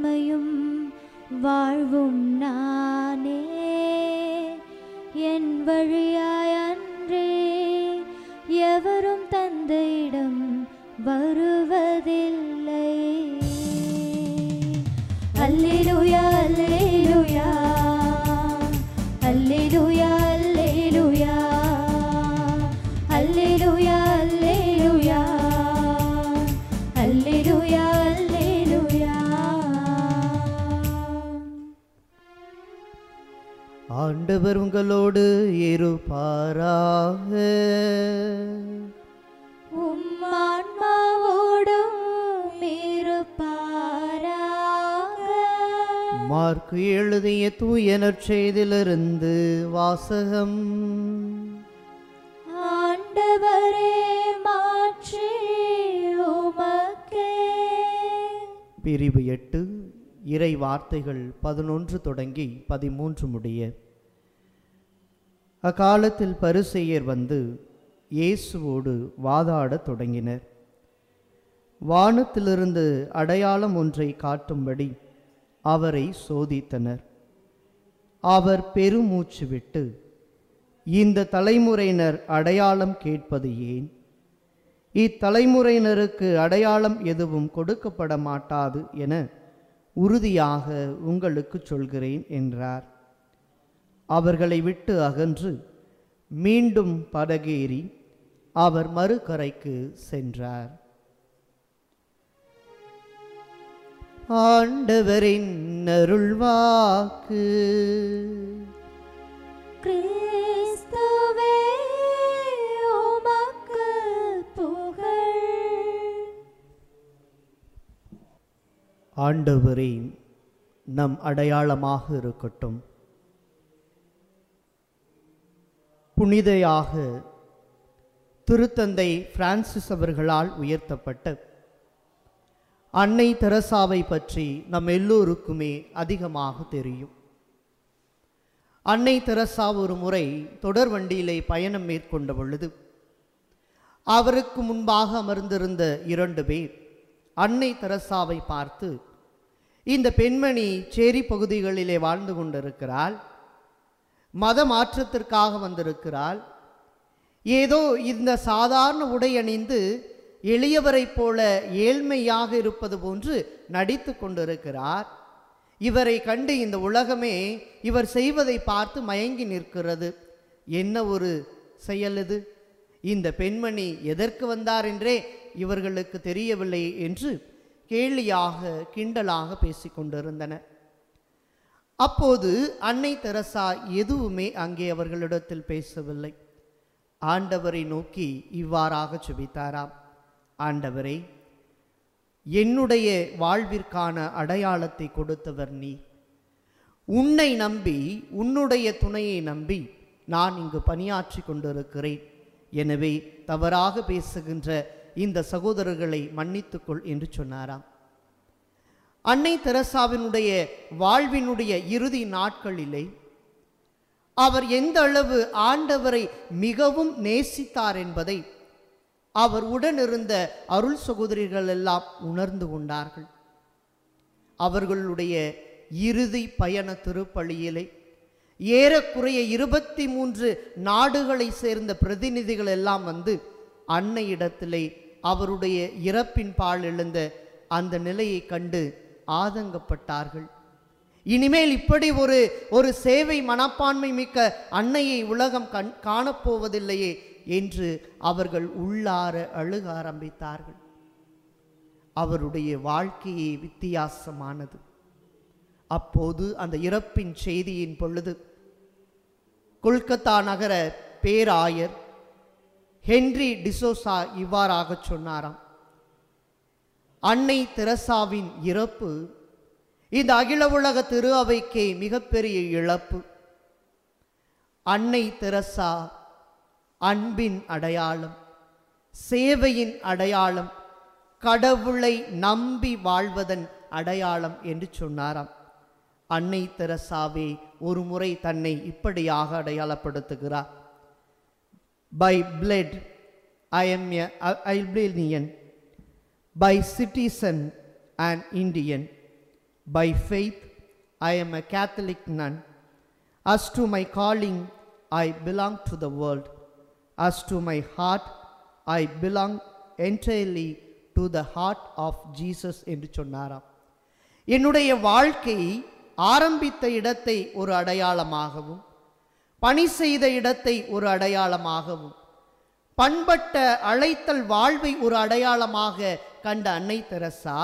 நன்மையும் வாழ்வும் நானே என் வழியாய் அன்றே எவரும் தந்தையிடம் வருவதில்லை அல்லேலூயா அல்லேலூயா அல்லேலூயா அல்லேலூயா அல்லேலூயா அல்லேலூயா அல்லேலூயா அல்லேலூயா ஆண்டவர் உங்களோடு இருப்பாராக உம் ஆன்மாவோடும் இருப்பாராக மார்க்கு எழுதிய தூய நற்செய்திலிருந்து வாசகம் ஆண்டவரே மாற்றி உமக்கே பிரிவு எட்டு இறை வார்த்தைகள் பதினொன்று தொடங்கி பதிமூன்று முடிய அக்காலத்தில் பரிசெயர் வந்து இயேசுவோடு வாதாடத் தொடங்கினர் வானத்திலிருந்து அடையாளம் ஒன்றை காட்டும்படி அவரை சோதித்தனர் அவர் பெருமூச்சு விட்டு இந்த தலைமுறையினர் அடையாளம் கேட்பது ஏன் இத்தலைமுறையினருக்கு அடையாளம் எதுவும் கொடுக்கப்பட மாட்டாது என உறுதியாக உங்களுக்கு சொல்கிறேன் என்றார் அவர்களை விட்டு அகன்று மீண்டும் படகேறி அவர் மறுகரைக்கு சென்றார் ஆண்டவரின் அருள்வாக்கு கிறிஸ்துவே உமக்கு புகழ் ஆண்டவரே நம் அடையாளமாக இருக்கட்டும் புனிதையாக திருத்தந்தை பிரான்சிஸ் அவர்களால் உயர்த்தப்பட்ட அன்னை தெரசாவை பற்றி நம் எல்லோருக்குமே அதிகமாக தெரியும் அன்னை தெரசா ஒரு முறை தொடர் வண்டியிலே பயணம் மேற்கொண்ட பொழுது அவருக்கு முன்பாக அமர்ந்திருந்த இரண்டு பேர் அன்னை தெரசாவை பார்த்து இந்த பெண்மணி சேரி பகுதிகளிலே வாழ்ந்து கொண்டிருக்கிறாள் மத மாற்றத்திற்காக வந்திருக்கிறாள் ஏதோ இந்த சாதாரண உடை அணிந்து எளியவரைப் போல ஏழ்மையாக இருப்பது போன்று நடித்து கொண்டிருக்கிறார் இவரை கண்டு இந்த உலகமே இவர் செய்வதை பார்த்து மயங்கி நிற்கிறது என்ன ஒரு செயல் இது இந்த பெண்மணி எதற்கு வந்தார் என்றே இவர்களுக்கு தெரியவில்லை என்று கேலியாக கிண்டலாக பேசிக் கொண்டிருந்தனர் அப்போது அன்னை தெரசா எதுவுமே அங்கே அவர்களிடத்தில் பேசவில்லை ஆண்டவரை நோக்கி இவ்வாறாக சுபித்தாராம் ஆண்டவரே என்னுடைய வாழ்விற்கான அடையாளத்தை கொடுத்தவர் நீ உன்னை நம்பி உன்னுடைய துணையை நம்பி நான் இங்கு பணியாற்றி கொண்டிருக்கிறேன் எனவே தவறாக பேசுகின்ற இந்த சகோதரர்களை மன்னித்துக்கொள் என்று சொன்னாராம் அன்னை தெரசாவினுடைய வாழ்வினுடைய இறுதி நாட்களிலே அவர் எந்த அளவு ஆண்டவரை மிகவும் நேசித்தார் என்பதை அவர் உடனிருந்த அருள் சகோதரிகள் எல்லாம் உணர்ந்து கொண்டார்கள் அவர்களுடைய இறுதி பயண திருப்பலியிலே ஏறக்குறைய இருபத்தி மூன்று நாடுகளை சேர்ந்த பிரதிநிதிகள் எல்லாம் வந்து அன்னையிடத்திலே அவருடைய இறப்பின் பால் எழுந்த அந்த நிலையை கண்டு ஆதங்கப்பட்டார்கள் இனிமேல் இப்படி ஒரு ஒரு சேவை மனப்பான்மை மிக்க அன்னையை உலகம் கண் காணப்போவதில்லையே என்று அவர்கள் உள்ளார அழுக ஆரம்பித்தார்கள் அவருடைய வாழ்க்கையே வித்தியாசமானது அப்போது அந்த இறப்பின் செய்தியின் பொழுது கொல்கத்தா நகர பேராயர் ஹென்றி டிசோசா இவ்வாறாக சொன்னாராம் அன்னை தெரசாவின் இறப்பு இந்த அகில உலக திரு அவைக்கே மிகப்பெரிய இழப்பு அன்னை தெரசா அன்பின் அடையாளம் சேவையின் அடையாளம் கடவுளை நம்பி வாழ்வதன் அடையாளம் என்று சொன்னாராம் அன்னை தெரசாவே ஒரு முறை தன்னை இப்படியாக அடையாளப்படுத்துகிறார் by blood I am Albanian by citizen and Indian By faith, I am a Catholic nun. As to my calling, I belong to the world. As to my heart, I belong entirely to the heart of Jesus என்று சொன்னாராம் என்னுடைய வாழ்க்கை ஆரம்பித்த இடத்தை ஒரு அடையாளமாகவும் பணி செய்த இடத்தை ஒரு அடையாளமாகவும் பண்பட்ட அழைத்தல் வாழ்வை ஒரு அடையாளமாக கண்ட அன்னை தெரசா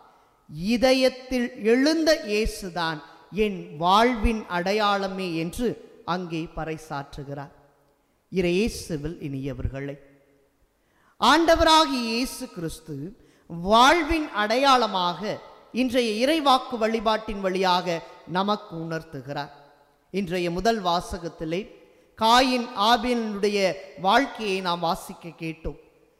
இதயத்தில் எழுந்த இயேசுதான் என் வாழ்வின் அடையாளமே என்று அங்கே பறைசாற்றுகிறார் இயேசுவில் இனியவர்களே ஆண்டவராகிய இயேசு கிறிஸ்து வாழ்வின் அடையாளமாக இன்றைய இறைவாக்கு வழிபாட்டின் வழியாக நமக்கு உணர்த்துகிறார் இன்றைய முதல் வாசகத்திலே காயின் ஆபியனுடைய வாழ்க்கையை நாம் வாசிக்க கேட்டோம்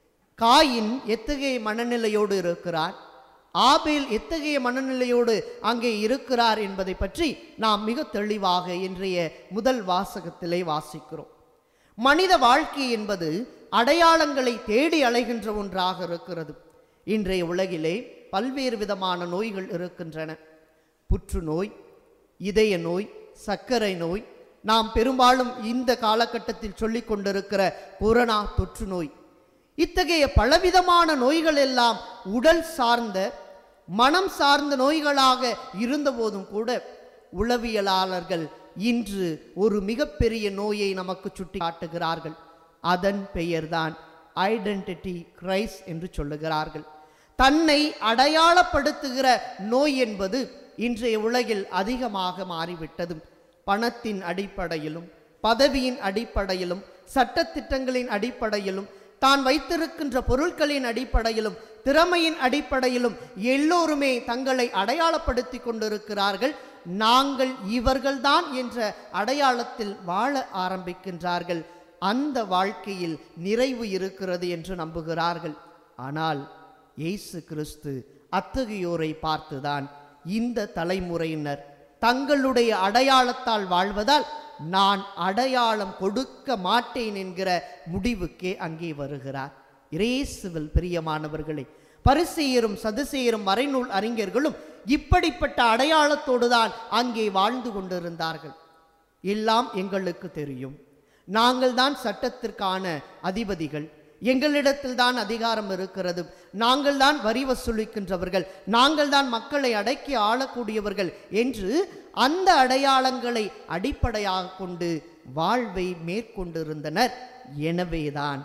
காயின் எத்தகைய மனநிலையோடு இருக்கிறார் ஆபேல் எத்தகைய மனநிலையோடு அங்கே இருக்கிறார் என்பதை பற்றி நாம் மிக தெளிவாக இன்றைய முதல் வாசகத்திலே வாசிக்கிறோம் மனித வாழ்க்கை என்பது அடையாளங்களை தேடி அலைகின்ற ஒன்றாக இருக்கிறது இன்றைய உலகிலே பல்வேறு விதமான நோய்கள் இருக்கின்றன புற்றுநோய் இதய நோய் சர்க்கரை நோய் நாம் பெரும்பாலும் இந்த காலகட்டத்தில் சொல்லிக் கொண்டிருக்கிற கொரோனா தொற்று நோய் இத்தகைய பலவிதமான நோய்கள் எல்லாம் உடல் சார்ந்த மனம் சார்ந்த நோய்களாக இருந்தபோதும் கூட உளவியலாளர்கள் இன்று ஒரு மிகப்பெரிய நோயை நமக்கு சுட்டி காட்டுகிறார்கள் அதன் பெயர்தான் ஐடென்டிட்டி கிரைஸ் என்று சொல்லுகிறார்கள் தன்னை அடையாளப்படுத்துகிற நோய் என்பது இன்றைய உலகில் அதிகமாக மாறிவிட்டது பணத்தின் அடிப்படையிலும் பதவியின் அடிப்படையிலும் சட்டத்திட்டங்களின் அடிப்படையிலும் தான் வைத்திருக்கின்ற பொருட்களின் அடிப்படையிலும் திறமையின் அடிப்படையிலும் எல்லோருமே தங்களை அடையாளப்படுத்தி கொண்டிருக்கிறார்கள் நாங்கள் இவர்கள்தான் என்ற அடையாளத்தில் வாழ ஆரம்பிக்கின்றார்கள் அந்த வாழ்க்கையில் நிறைவு இருக்கிறது என்று நம்புகிறார்கள் ஆனால் இயேசு கிறிஸ்து அத்தகையோரை பார்த்துதான் இந்த தலைமுறையினர் தங்களுடைய அடையாளத்தால் வாழ்வதால் நான் அடையாளம் கொடுக்க மாட்டேன் என்கிற முடிவுக்கே அங்கே வருகிறார் இயேசுவில் பிரியமானவர்களே பரிசெயரும் சதுசேயரும் மறைநூல் அறிஞர்களும் இப்படிப்பட்ட அடையாளத்தோடு தான் அங்கே வாழ்ந்து கொண்டிருந்தார்கள் எல்லாம் எங்களுக்கு தெரியும் நாங்கள் தான் சட்டத்திற்கான அதிபதிகள் எங்களிடத்தில் தான் அதிகாரம் இருக்கிறது நாங்கள் தான் வரி வசூலிக்கின்றவர்கள் நாங்கள் தான் மக்களை அடக்கி ஆளக்கூடியவர்கள் என்று அந்த அடையாளங்களை அடிப்படையாக கொண்டு வாழ்வை மேற்கொண்டிருந்தனர் எனவேதான்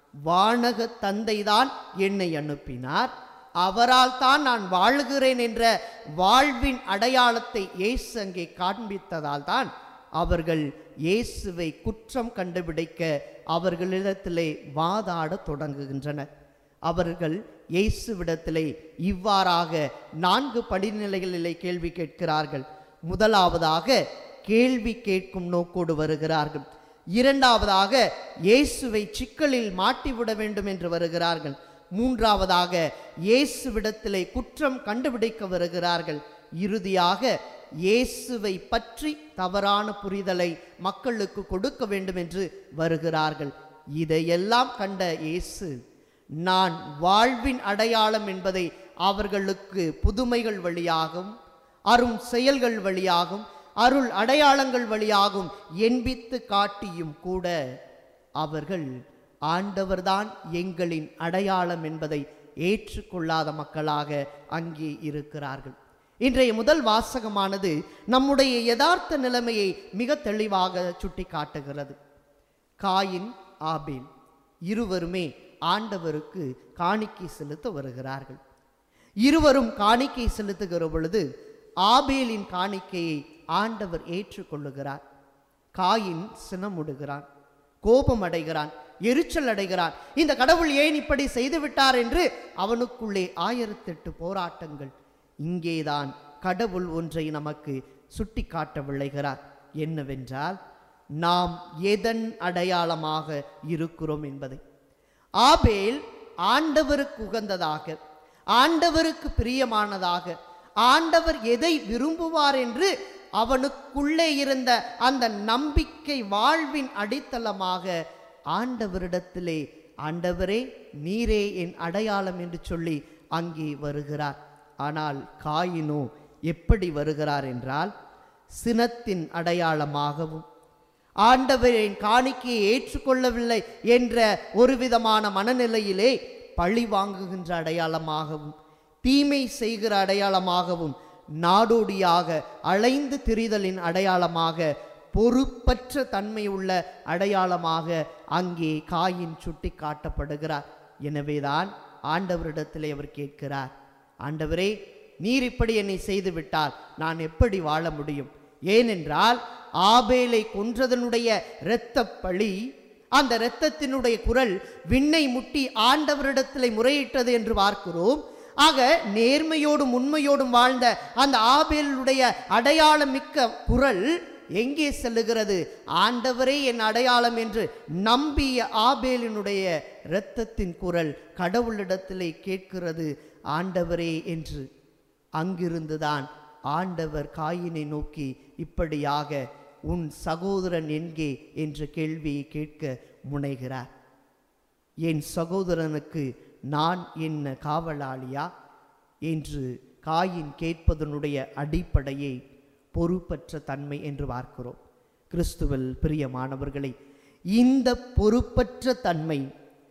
வானக தந்தைதான் என்னை அனுப்பினார் அவரால் தான் நான் வாழுகிறேன் என்ற வாழ்வின் அடையாளத்தை இயேசு அங்கே காண்பித்ததால் தான் அவர்கள் இயேசுவை குற்றம் கண்டுபிடிக்க அவர்களிடத்திலே வாதாட தொடங்குகின்றனர் அவர்கள் இயேசுவிடத்திலே இவ்வாறாக நான்கு படிநிலைகளிலே கேள்வி கேட்கிறார்கள் முதலாவதாக கேள்வி கேட்கும் நோக்கோடு வருகிறார்கள் இரண்டாவதாக இயேசுவை சிக்கலில் மாட்டிவிட வேண்டும் என்று வருகிறார்கள் மூன்றாவதாக இயேசுவிடத்திலே குற்றம் கண்டுபிடிக்க வருகிறார்கள் இறுதியாக இயேசுவை பற்றி தவறான புரிதலை மக்களுக்கு கொடுக்க வேண்டும் என்று வருகிறார்கள் இதையெல்லாம் கண்ட இயேசு நான் வாழ்வின் அடையாளம் என்பதை அவர்களுக்கு புதுமைகள் வழியாகும் அரும் செயல்கள் வழியாகும் அருள் அடையாளங்கள் வழியாகும் என்பித்து காட்டியும் கூட அவர்கள் ஆண்டவர்தான் எங்களின் அடையாளம் என்பதை ஏற்றுக்கொள்ளாத மக்களாக அங்கே இருக்கிறார்கள் இன்றைய முதல் வாசகமானது நம்முடைய யதார்த்த நிலைமையை மிக தெளிவாக சுட்டி காட்டுகிறது காயின் ஆபேல் இருவருமே ஆண்டவருக்கு காணிக்கை செலுத்த வருகிறார்கள் இருவரும் காணிக்கை செலுத்துகிற பொழுது ஆபேலின் காணிக்கையை ஆண்டவர் ஏற்றுக்கொள்ளுகிறார் காயின் சினமுடுகிறான் கோபம் அடைகிறான் எரிச்சல் அடைகிறான் இந்த கடவுள் ஏன் இப்படி செய்து விட்டார் என்று அவனுக்குள்ளே ஆயிரத்தெட்டு போராட்டங்கள் இங்கேதான் கடவுள் ஒன்றை நமக்கு சுட்டி காட்ட விளைகிறார் என்னவென்றால் நாம் எதன் அடையாளமாக இருக்கிறோம் என்பதை ஆபேல் ஆண்டவருக்கு உகந்ததாக ஆண்டவருக்கு பிரியமானதாக ஆண்டவர் எதை விரும்புவார் என்று அவனுக்குள்ளே இருந்த அந்த நம்பிக்கை வாழ்வின் அடித்தளமாக ஆண்டவரிடத்திலே ஆண்டவரே நீரே என் அடையாளம் என்று சொல்லி அங்கே வருகிறார் ஆனால் காயினோ எப்படி வருகிறார் என்றால் சினத்தின் அடையாளமாகவும் ஆண்டவரின் காணிக்கையை ஏற்றுக்கொள்ளவில்லை என்ற ஒரு விதமான மனநிலையிலே பழி வாங்குகின்ற அடையாளமாகவும் தீமை செய்கிற அடையாளமாகவும் நாடோடியாக அலைந்து திரிதலின் அடையாளமாக பொறுப்பற்ற தன்மை உள்ள அடையாளமாக அங்கே காயின் சுட்டி காட்டப்படுகிறார் எனவேதான் ஆண்டவரிடத்திலே அவர் கேட்கிறார் ஆண்டவரே நீர் இப்படி என்னை செய்து விட்டால் நான் எப்படி வாழ முடியும் ஏனென்றால் ஆபேலை கொன்றதனுடைய இரத்த பழி அந்த இரத்தத்தினுடைய குரல் விண்ணை முட்டி ஆண்டவரிடத்திலே முறையிட்டது என்று பார்க்கிறோம் ஆக நேர்மையோடும் உண்மையோடும் வாழ்ந்த அந்த ஆபேலுடைய அடையாளம் மிக்க குரல் எங்கே செல்லுகிறது ஆண்டவரே என் அடையாளம் என்று நம்பிய ஆபேலினுடைய இரத்தத்தின் குரல் கடவுளிடத்திலே கேட்கிறது ஆண்டவரே என்று அங்கிருந்துதான் ஆண்டவர் காயினை நோக்கி இப்படியாக உன் சகோதரன் எங்கே என்ற கேள்வியை கேட்க முனைகிறார் என் சகோதரனுக்கு நான் என்ன காவலாளியா என்று காயின் கேட்பதனுடைய அடிப்படையை பொறுப்பற்ற தன்மை என்று பார்க்கிறோம் கிறிஸ்துவில் பிரியமானவர்களை இந்த பொறுப்பற்ற தன்மை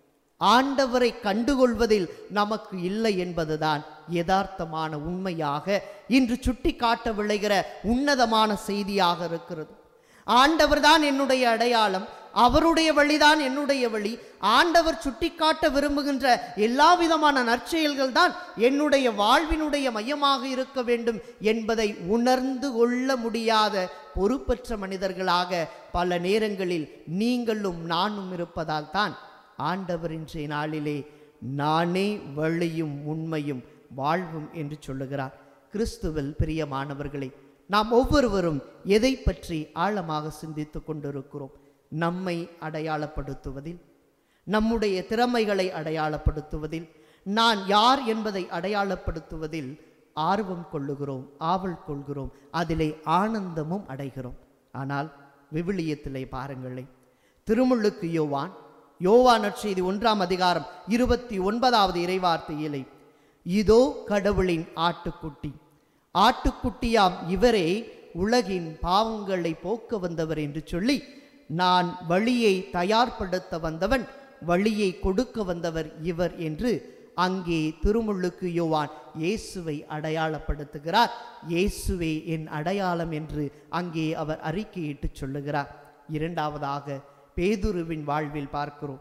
ஆண்டவரை கண்டுகொள்வதில் நமக்கு இல்லை என்பதுதான் யதார்த்தமான உண்மையாக இன்று சுட்டி காட்ட விளைகிற உன்னதமான செய்தியாக இருக்கிறது ஆண்டவர்தான் என்னுடைய அடையாளம் அவருடைய வழிதான் என்னுடைய வழி ஆண்டவர் சுட்டிக்காட்ட விரும்புகின்ற எல்லா விதமான நற்செயல்கள் தான் என்னுடைய வாழ்வினுடைய மையமாக இருக்க வேண்டும் என்பதை உணர்ந்து கொள்ள முடியாத பொறுப்பற்ற மனிதர்களாக பல நேரங்களில் நீங்களும் நானும் இருப்பதால் தான் ஆண்டவர் இன்றைய நாளிலே நானே வழியும் உண்மையும் வாழ்வும் என்று சொல்லுகிறார் கிறிஸ்துவில் பிரியமானவர்களே நாம் ஒவ்வொருவரும் எதை பற்றி ஆழமாக சிந்தித்து கொண்டிருக்கிறோம் நம்மை அடையாளப்படுத்துவதில் நம்முடைய திறமைகளை அடையாளப்படுத்துவதில் நான் யார் என்பதை அடையாளப்படுத்துவதில் ஆர்வம் கொள்ளுகிறோம் ஆவல் கொள்கிறோம் அதிலே ஆனந்தமும் அடைகிறோம் ஆனால் விவிலியத்திலே பாருங்களேன் திருமுள்ளுக்கு யோவான் யோவான் நற்செய்தி ஒன்றாம் அதிகாரம் இருபத்தி ஒன்பதாவது இறைவார்த்தையிலே இதோ கடவுளின் ஆட்டுக்குட்டி ஆட்டுக்குட்டியாம் இவரே உலகின் பாவங்களை போக்க வந்தவர் என்று சொல்லி நான் வழியை தயார்படுத்த வந்தவன் வழியை கொடுக்க வந்தவர் இவர் என்று அங்கே திருமுள்ளுக்கு யோவான் இயேசுவை அடையாளப்படுத்துகிறார் இயேசுவே என் அடையாளம் என்று அங்கே அவர் அறிக்கையிட்டு சொல்லுகிறார் இரண்டாவதாக பேதுருவின் வாழ்வில் பார்க்கிறோம்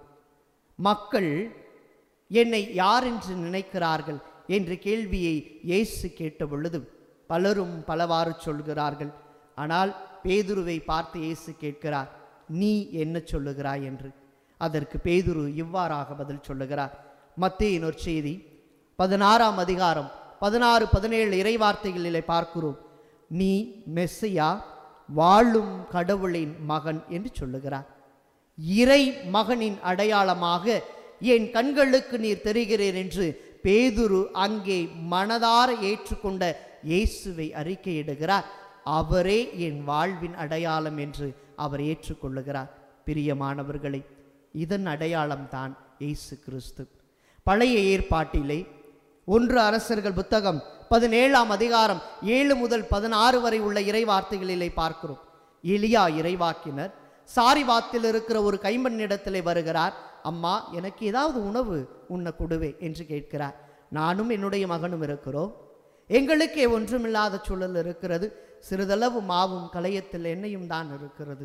மக்கள் என்னை யார் என்று நினைக்கிறார்கள் என்ற கேள்வியை இயேசு கேட்ட பொழுது பலரும் பலவாறு சொல்கிறார்கள் ஆனால் பேதுருவை பார்த்து இயேசு கேட்கிறார் நீ என்ன சொல்லுகிறாய் என்று அதற்கு பேதுரு இவ்வாறாக பதில் சொல்லுகிறார் மத்திய நற்செய்தி பதினாறாம் அதிகாரம் பதினாறு பதினேழு இறைவார்த்தைகளிலே பார்க்கிறோம் நீ மெஸ்ஸியா வாழும் கடவுளின் மகன் என்று சொல்லுகிறார் இறை மகனின் அடையாளமாக என் கண்களுக்கு நீர் தெரிகிறீர் என்று பேதுரு அங்கே மனதார ஏற்றுக்கொண்ட இயேசுவை அறிக்கையிடுகிறார் அவரே என் வாழ்வின் அடையாளம் என்று அவர் ஏற்றுக்கொள்ளுகிறார் பிரியமானவர்களே இதன் அடையாளம்தான் இயேசு கிறிஸ்து பழைய ஏற்பாட்டிலே ஒன்று அரசர்கள் புத்தகம் பதினேழாம் அதிகாரம் ஏழு முதல் பதினாறு வரை உள்ள இறைவார்த்தைகளிலே பார்க்கிறோம் எலியா இறைவாக்கினர் சாரிவாத்தில் இருக்கிற ஒரு கைம்பெண்ணிடத்திலே வருகிறார் அம்மா எனக்கு ஏதாவது உணவு உண்ண கொடுவே என்று கேட்கிறார் நானும் என்னுடைய மகனும் இருக்கிறோம் எங்களுக்கே ஒன்றுமில்லாத சூழல் இருக்கிறது சிறிதளவு மாவும் களையத்தில் எண்ணெயும் தான் இருக்கிறது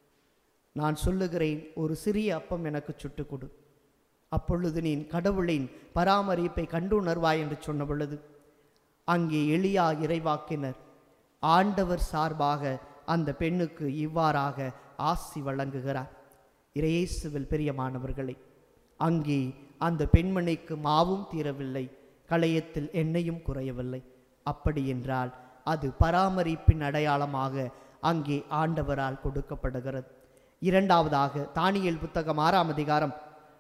நான் சொல்லுகிறேன் ஒரு சிறிய அப்பம் எனக்கு சுட்டு கொடு அப்பொழுது நீ கடவுளின் பராமரிப்பை கண்டுணர்வாய் என்று சொன்ன பொழுது அங்கே எளியா இறைவாக்கினர் ஆண்டவர் சார்பாக அந்த பெண்ணுக்கு இவ்வாறாக ஆசி வழங்குகிறார் இறையேசுவில் பிரியமானவர்களே அங்கே அந்த பெண்மணிக்கு மாவும் தீரவில்லை களையத்தில் எண்ணெயும் குறையவில்லை அப்படி என்றால் அது பராமரிப்பின் அடையாளமாக அங்கே ஆண்டவரால் கொடுக்கப்படுகிறது இரண்டாவதாக தானியல் புத்தகம் ஆறாம் அதிகாரம்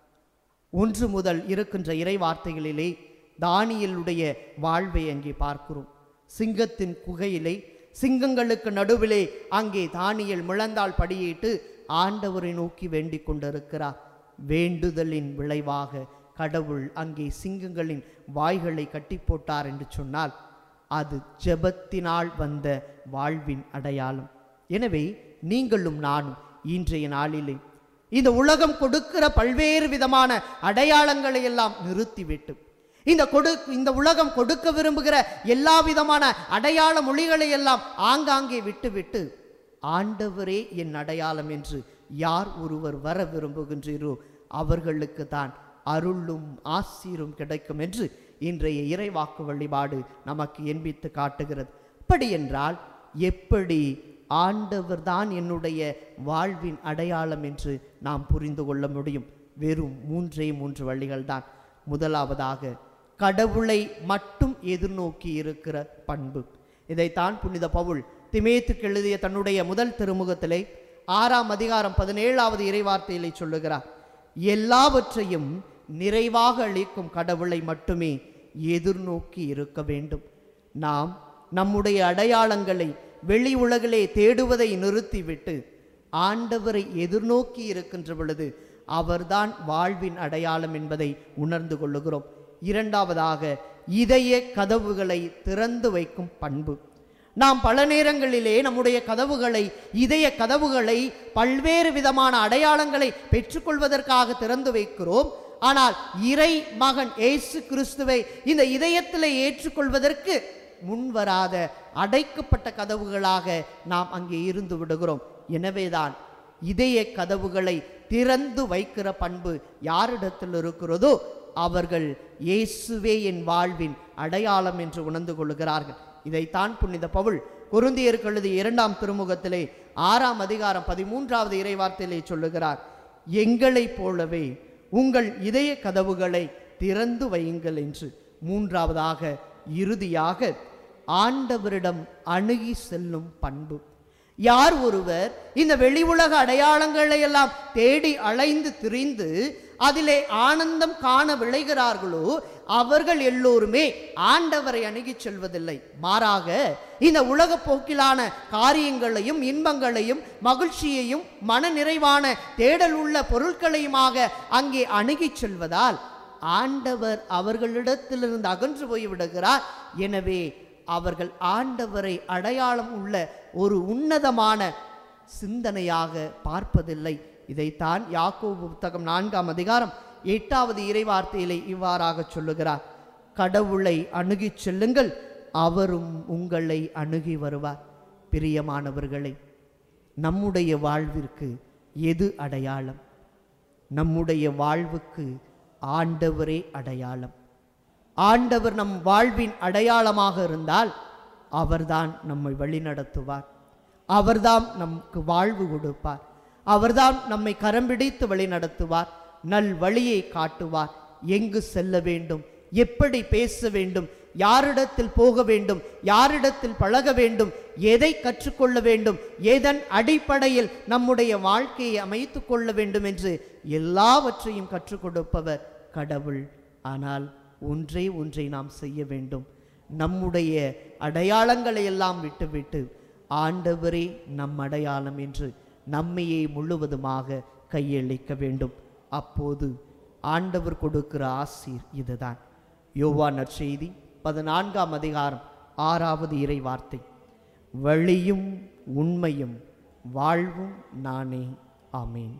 ஒன்று முதல் இருக்கின்ற இறை வார்த்தைகளிலே தானியலுடைய வாழ்வை அங்கே பார்க்கிறோம் சிங்கத்தின் குகையிலே சிங்கங்களுக்கு நடுவிலே அங்கே தானியல் முழந்தாள் படியிட்டு ஆண்டவரை நோக்கி வேண்டிக் கொண்டிருக்கிறார் வேண்டுதலின் விளைவாக கடவுள் அங்கே சிங்கங்களின் வாய்களை கட்டி போட்டார் என்று சொன்னால் அது ஜெபத்தினால் வந்த வாழ்வின் அடையாளம் எனவே நீங்களும் நானும் இன்றைய நாளிலே இந்த உலகம் கொடுக்கிற பல்வேறு விதமான அடையாளங்களை எல்லாம் நிறுத்திவிட்டு இந்த கொடு இந்த உலகம் கொடுக்க விரும்புகிற எல்லா விதமான அடையாள மொழிகளை எல்லாம் ஆங்காங்கே விட்டுவிட்டு ஆண்டவரே என் அடையாளம் என்று யார் ஒருவர் வர விரும்புகின்றீரோ அவர்களுக்கு தான் அருளும் ஆசீரும் கிடைக்கும் என்று இன்றைய இறைவாக்கு வழிபாடு நமக்கு எண்பித்து காட்டுகிறது அப்படி என்றால் எப்படி ஆண்டவர் தான் என்னுடைய வாழ்வின் அடையாளம் என்று நாம் புரிந்து கொள்ள முடியும் வெறும் மூன்றே மூன்று வழிகள் தான் முதலாவதாக கடவுளை மட்டும் எதிர்நோக்கி இருக்கிற பண்பு இதைத்தான் புனித பவுல் திமேத்துக்கு எழுதிய தன்னுடைய முதல் திருமுகத்திலே ஆறாம் அதிகாரம் பதினேழாவது இறைவார்த்தையிலே சொல்லுகிறார் எல்லாவற்றையும் நிறைவாக அளிக்கும் கடவுளை மட்டுமே எதிர்நோக்கி இருக்க வேண்டும் நாம் நம்முடைய அடையாளங்களை வெளி உலகிலே தேடுவதை நிறுத்திவிட்டு ஆண்டவரை எதிர்நோக்கி இருக்கின்ற பொழுது அவர்தான் வாழ்வின் அடையாளம் என்பதை உணர்ந்து கொள்ளுகிறோம் இரண்டாவதாக இதய கதவுகளை திறந்து வைக்கும் பண்பு நாம் பல நேரங்களிலே நம்முடைய கதவுகளை இதய கதவுகளை பல்வேறு விதமான அடையாளங்களை பெற்றுக்கொள்வதற்காக திறந்து வைக்கிறோம் ஆனால் இறை மகன் இயேசு கிறிஸ்துவை இந்த இதயத்தில் ஏற்றுக்கொள்வதற்கு முன்வராத அடைக்கப்பட்ட கதவுகளாக நாம் அங்கே இருந்து விடுகிறோம் எனவேதான் இதய கதவுகளை திறந்து வைக்கிற பண்பு யாரிடத்தில் இருக்கிறதோ அவர்கள் இயேசுவே என் வாழ்வின் அடையாளம் என்று உணர்ந்து கொள்கிறார்கள் இதைத்தான் புனித பவுல் குருந்தியருக்கு எழுதிய இரண்டாம் திருமுகத்திலே ஆறாம் அதிகாரம் பதிமூன்றாவது இறைவார்த்தையிலே சொல்லுகிறார் எங்களைப் போலவே உங்கள் இதய கதவுகளை திறந்து வையுங்கள் என்று மூன்றாவதாக இறுதியாக ஆண்டவரிடம் அணுகி செல்லும் பண்பு யார் ஒருவர் இந்த வெளி உலக அடையாளங்களை எல்லாம் தேடி அலைந்து திரிந்து அதிலே ஆனந்தம் காண விளைகிறார்களோ அவர்கள் எல்லோருமே ஆண்டவரை அணுகிச் செல்வதில்லை மாறாக இந்த உலக போக்கிலான காரியங்களையும் இன்பங்களையும் மகிழ்ச்சியையும் மன நிறைவான தேடல் உள்ள பொருட்களையுமாக அங்கே அணுகிச் செல்வதால் ஆண்டவர் அவர்களிடத்திலிருந்து அகன்று போய்விடுகிறார் எனவே அவர்கள் ஆண்டவரை அடையாளம் உள்ள ஒரு உன்னதமான சிந்தனையாக பார்ப்பதில்லை இதைத்தான் யாக்கோபு புத்தகம் நான்காம் அதிகாரம் எட்டாவது இறைவார்த்தையிலே இவ்வாறாக சொல்லுகிறார் கடவுளை அணுகிச் செல்லுங்கள் அவரும் உங்களை அணுகி வருவார் பிரியமானவர்களே நம்முடைய வாழ்விற்கு எது அடையாளம் நம்முடைய வாழ்வுக்கு ஆண்டவரே அடையாளம் ஆண்டவர் நம் வாழ்வின் அடையாளமாக இருந்தால் அவர்தான் நம்மை வழிநடத்துவார் அவர்தான் நமக்கு வாழ்வு கொடுப்பார் அவர்தான் நம்மை கரம் பிடித்து வழிநடத்துவார் நல் வழியை காட்டுவார் எங்கு செல்ல வேண்டும் எப்படி பேச வேண்டும் யாரிடத்தில் போக வேண்டும் யாரிடத்தில் பழக வேண்டும் எதை கற்றுக்கொள்ள வேண்டும் எதன் அடிப்படையில் நம்முடைய வாழ்க்கையை அமைத்து கொள்ள வேண்டும் என்று எல்லாவற்றையும் கற்றுக் கொடுப்பவர் கடவுள் ஆனால் ஒன்றே ஒன்றை நாம் செய்ய வேண்டும் நம்முடைய அடையாளங்களை எல்லாம் விட்டுவிட்டு ஆண்டவரே நம் அடையாளம் என்று நம்மையே முழுவதுமாக கையளிக்க வேண்டும் அப்போது ஆண்டவர் கொடுக்கிற ஆசீர் இதுதான் யோவா நற்செய்தி பதினான்காம் அதிகாரம் ஆறாவது இறை வார்த்தை வழியும் உண்மையும் வாழ்வும் நானே ஆமேன்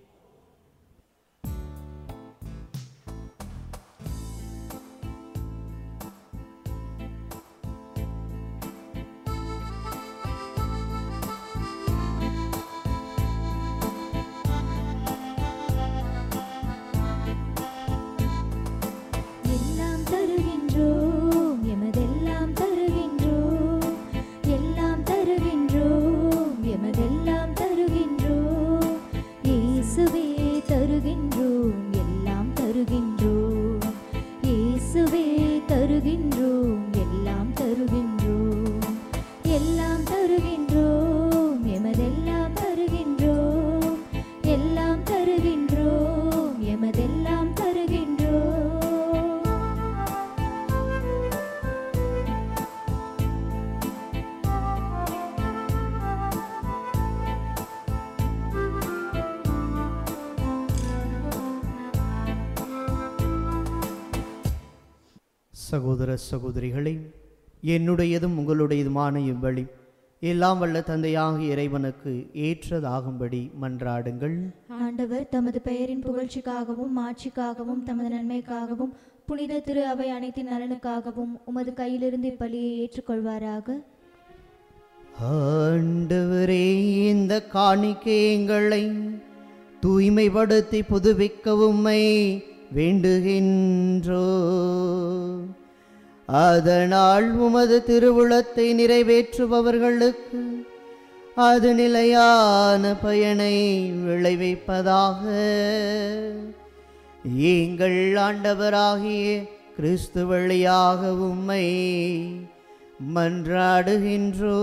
எல்லாம் தருகின்றோம் எமதெல்லாம் தருகின்றோம் எல்லாம் தருகின்றோம் எமதெல்லாம் தருகின்றோம் இயேசுவே தருகின்றோம் எல்லாம் தருகின்றோம் இயேசுவே தருகின்றோம் எல்லாம் தருகின்றோம் எல்லாம் தருகின்றோம் எமதெல்லாம் தருகின்றோம் எல்லாம் தருகின்றோம் எமதெல்லாம் தருகின்றோம் சகோதர சகோதரிகளே என்னுடையதும் உங்களுடையதுமான இவ்வழி எல்லாம் வல்ல தந்தையாகிய இறைவனுக்கு ஏற்றதாகும்படி மன்றாடுங்கள் ஆண்டவர் தமது பெயரின் புகழ்ச்சிக்காகவும் மாட்சிக்காகவும் தமது நன்மைக்காகவும் புனித திரு அவை அனைத்தின் நலனுக்காகவும் உமது கையிலிருந்து இப்பலியை ஏற்றுக்கொள்வாராக ஆண்டவரே இந்த காணிக்கை எங்களை தூய்மைப்படுத்தி புதுப்பிக்க உம்மை வேண்டுகின்றோ அதனால் உமது திருவுளத்தை நிறைவேற்றுபவர்களுக்கு அது நிலையான பயனை விளைவிப்பதாக எங்கள் ஆண்டவராகிய கிறிஸ்து வழியாக உம்மை மன்றாடுகின்றோ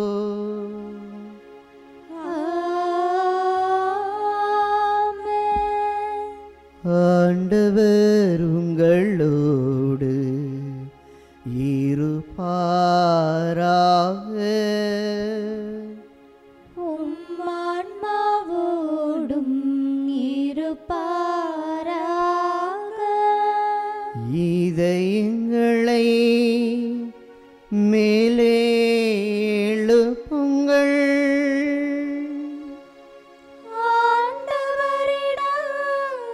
ஆண்டவர் உங்களோடு இருப்பாராக உம்மான்மாவோடும் இருப்பாராக இதயங்களை மேலே எழுப்புங்கள் ஆண்டவரிடம்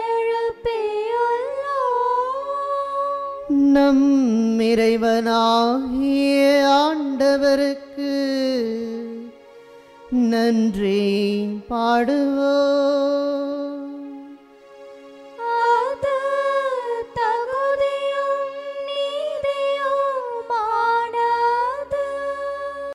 எழுப்பியுள்ளோம் நம் இறைவனாகிய ஆண்டவருக்கு நன்றி பாடுவோம்